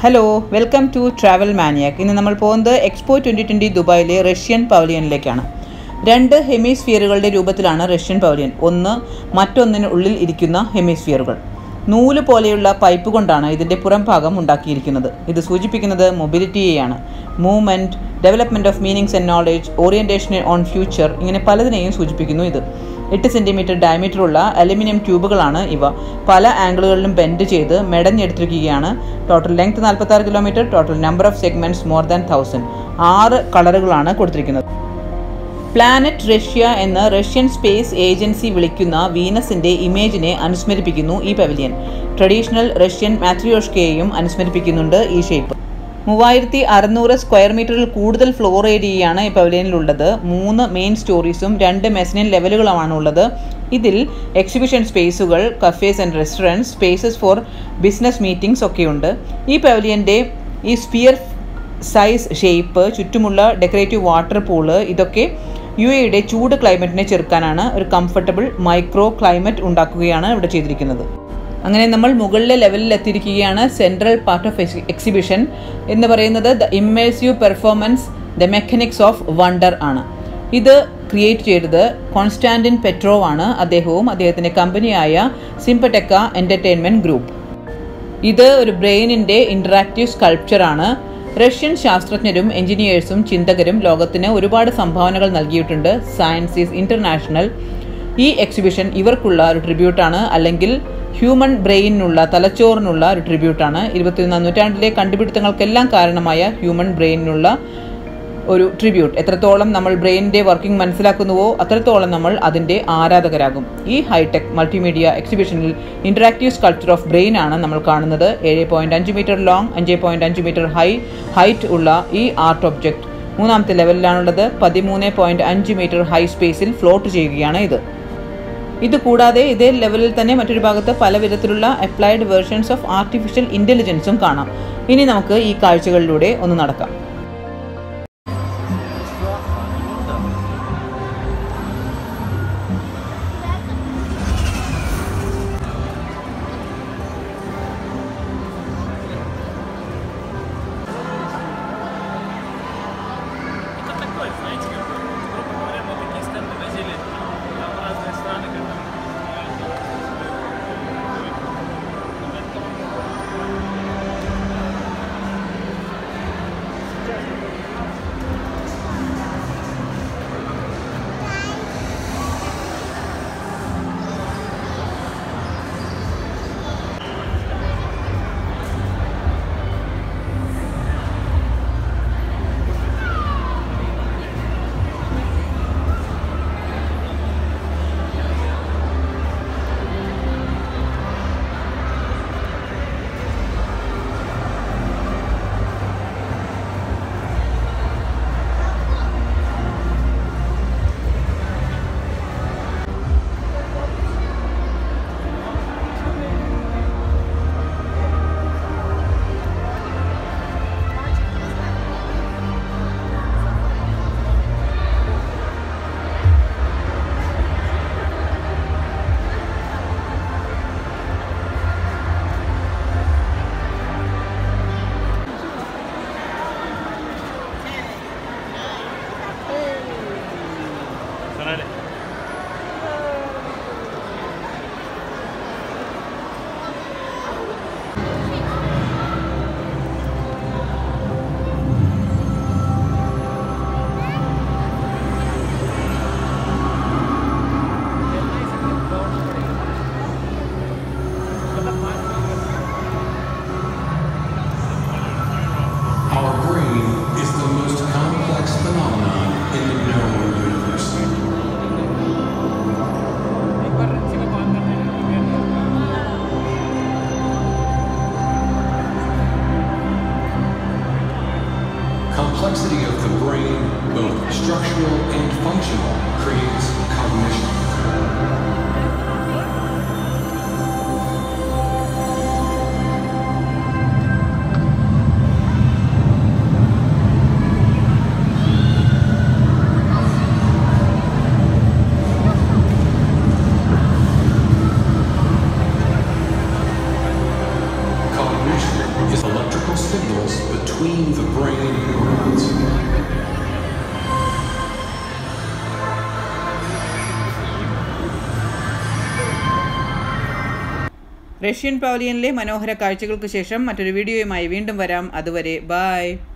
Hello welcome to travel maniac ഇന്ന് നമ്മൾ പോകുന്നത് എക്സ്പോ ട്വൻ്റി ട്വൻ്റി ദുബായിലെ റഷ്യൻ പവലിയനിലേക്കാണ് രണ്ട് ഹെമിസ്ഫിയറുകളുടെ രൂപത്തിലാണ് റഷ്യൻ പവലിയൻ ഒന്ന് മറ്റൊന്നിന് ഉള്ളിൽ ഇരിക്കുന്ന ഹെമിസ്ഫിയറുകൾ നൂല് പോലെയുള്ള പൈപ്പ് കൊണ്ടാണ് ഇതിൻ്റെ പുറം ഭാഗം ഉണ്ടാക്കിയിരിക്കുന്നത് ഇത് സൂചിപ്പിക്കുന്നത് മൊബിലിറ്റിയെയാണ് movement development of meanings and knowledge orientation on future ഇങ്ങനെ പലതിനെയും സൂചിപ്പിക്കുന്നു ഇത് എട്ട് സെൻറ്റിമീറ്റർ ഡയമീറ്ററുള്ള അലുമിനിയം ട്യൂബുകളാണ് ഇവ പല ആംഗിളുകളിലും ബെൻഡ് ചെയ്ത് മെടഞ്ഞെടുത്തിരിക്കുകയാണ് ടോട്ടൽ ലെങ്ത് നാൽപ്പത്താറ് kilometre total number of segments more than thousand ആറ് കളറുകളാണ് കൊടുത്തിരിക്കുന്നത് പ്ലാനറ്റ് റഷ്യ എന്ന് റഷ്യൻ സ്പേസ് ഏജൻസി വിളിക്കുന്ന വീനസിന്റെ ഇമേജിനെ അനുസ്മരിപ്പിക്കുന്നു ഈ പവലിയൻ ട്രഡീഷണൽ റഷ്യൻ മാത്രിയോഷ്കയെയും അനുസ്മരിപ്പിക്കുന്നുണ്ട് ഈ ഷേപ്പ് മൂവായിരത്തി അറുന്നൂറ് സ്ക്വയർ മീറ്ററിൽ കൂടുതൽ ഫ്ലോർ ഏരിയയാണ് ഈ പവലിയനിലുള്ളത് മൂന്ന് മെയിൻ സ്റ്റോറീസും രണ്ട് മെസനിൻ ലെവലുകളുമാണ് ഉള്ളത് ഇതിൽ എക്സിബിഷൻ സ്പേസുകൾ cafes and restaurant spaces for business meetings ഒക്കെയുണ്ട് ഈ പവലിയൻ്റെ ഈ സ്പിയർ സൈസ് ഷേപ്പ് ചുറ്റുമുള്ള ഡെക്കറേറ്റീവ് വാട്ടർ പൂള് ഇതൊക്കെ യു എയുടെ ചൂട് ക്ലൈമറ്റിനെ ചെറുക്കാനാണ് ഒരു കംഫർട്ടബിൾ മൈക്രോ ക്ലൈമറ്റ് ഉണ്ടാക്കുകയാണ് ഇവിടെ ചെയ്തിരിക്കുന്നത് അങ്ങനെ നമ്മൾ മുകളിലെ ലെവലിൽ എത്തിയിരിക്കുകയാണ് സെൻട്രൽ പാർട്ട് ഓഫ് എക്സിബിഷൻ എന്ന് പറയുന്നത് the immersive performance the mechanics of wonder ആണ് ഇത് ക്രിയേറ്റ് ചെയ്തത് കോൺസ്റ്റാൻറ്റിൻ പെട്രോവ് ആണ് അദ്ദേഹവും അദ്ദേഹത്തിൻ്റെ കമ്പനിയായ സിംപടെക്ക എൻ്റർടൈൻമെൻറ്റ് ഗ്രൂപ്പ് ഇത് ഒരു ബ്രെയിനിൻ്റെ ഇൻറ്ററാക്റ്റീവ് സ്കൾപ്ചറാണ് റഷ്യൻ ശാസ്ത്രജ്ഞരും എഞ്ചിനീയേഴ്സും ചിന്തകരും ലോകത്തിന് ഒരുപാട് സംഭാവനകൾ നൽകിയിട്ടുണ്ട് സയൻസ് ഈസ് ഇൻ്റർനാഷണൽ ഈ എക്സിബിഷൻ ഇവർക്കുള്ള ഒരു ട്രിബ്യൂട്ടാണ് അല്ലെങ്കിൽ ഹ്യൂമൻ ബ്രെയിനിനുള്ള തലച്ചോറിനുള്ള ഒരു ട്രിബ്യൂട്ടാണ് ഇരുപത്തിയൊന്നാം നൂറ്റാണ്ടിലെ കണ്ടുപിടുത്തങ്ങൾക്കെല്ലാം കാരണമായ ഹ്യൂമൻ ബ്രെയിനിനുള്ള ഒരു ട്രിബ്യൂട്ട് എത്രത്തോളം നമ്മൾ ബ്രെയിനിൻ്റെ വർക്കിംഗ് മനസ്സിലാക്കുന്നുവോ അത്രത്തോളം നമ്മൾ അതിൻ്റെ ആരാധകരാകും ഈ ഹൈടെക് മൾട്ടിമീഡിയ എക്സിബിഷനിൽ ഇൻറ്ററാക്റ്റീവ് സ്കൾപ്ചർ ഓഫ് ബ്രെയിൻ ആണ് നമ്മൾ കാണുന്നത് ഏഴ് പോയിൻറ്റ് അഞ്ച് മീറ്റർ ലോങ് അഞ്ച് പോയിൻറ്റ് അഞ്ച് മീറ്റർ ഹൈ ഹൈറ്റ് ഉള്ള ഈ ആർട്ട് ഒബ്ജക്റ്റ് മൂന്നാമത്തെ ലെവലിലാണുള്ളത് പതിമൂന്ന് പോയിൻറ്റ് അഞ്ച് മീറ്റർ ഹൈ സ്പേസിൽ ഫ്ലോട്ട് ചെയ്യുകയാണ് ഇത് ഇത് കൂടാതെ ഇതേ ലെവലിൽ തന്നെ മറ്റൊരു ഭാഗത്ത് പല വിധത്തിലുള്ള അപ്ലൈഡ് വേർഷൻസ് ഓഫ് ആർട്ടിഫിഷ്യൽ ഇൻ്റലിജൻസും കാണാം ഇനി നമുക്ക് ഈ കാഴ്ചകളിലൂടെ ഒന്ന് നടക്കാം Это такое, знаете, как бы, грубо говоря, мы такие стенды возили там, в разные страны, как там, Sonale. Our brain is the most complex phenomenon in the known universe. Complexity of the brain, both structural and functional, creates cognition. Cognition is electrical signals between the brain neurons. Russian പവലിയനിലെ മനോഹര കാഴ്ചകൾക്ക് ശേഷം മറ്റൊരു വീഡിയോയുമായി വീണ്ടും വരാം അതുവരെ bye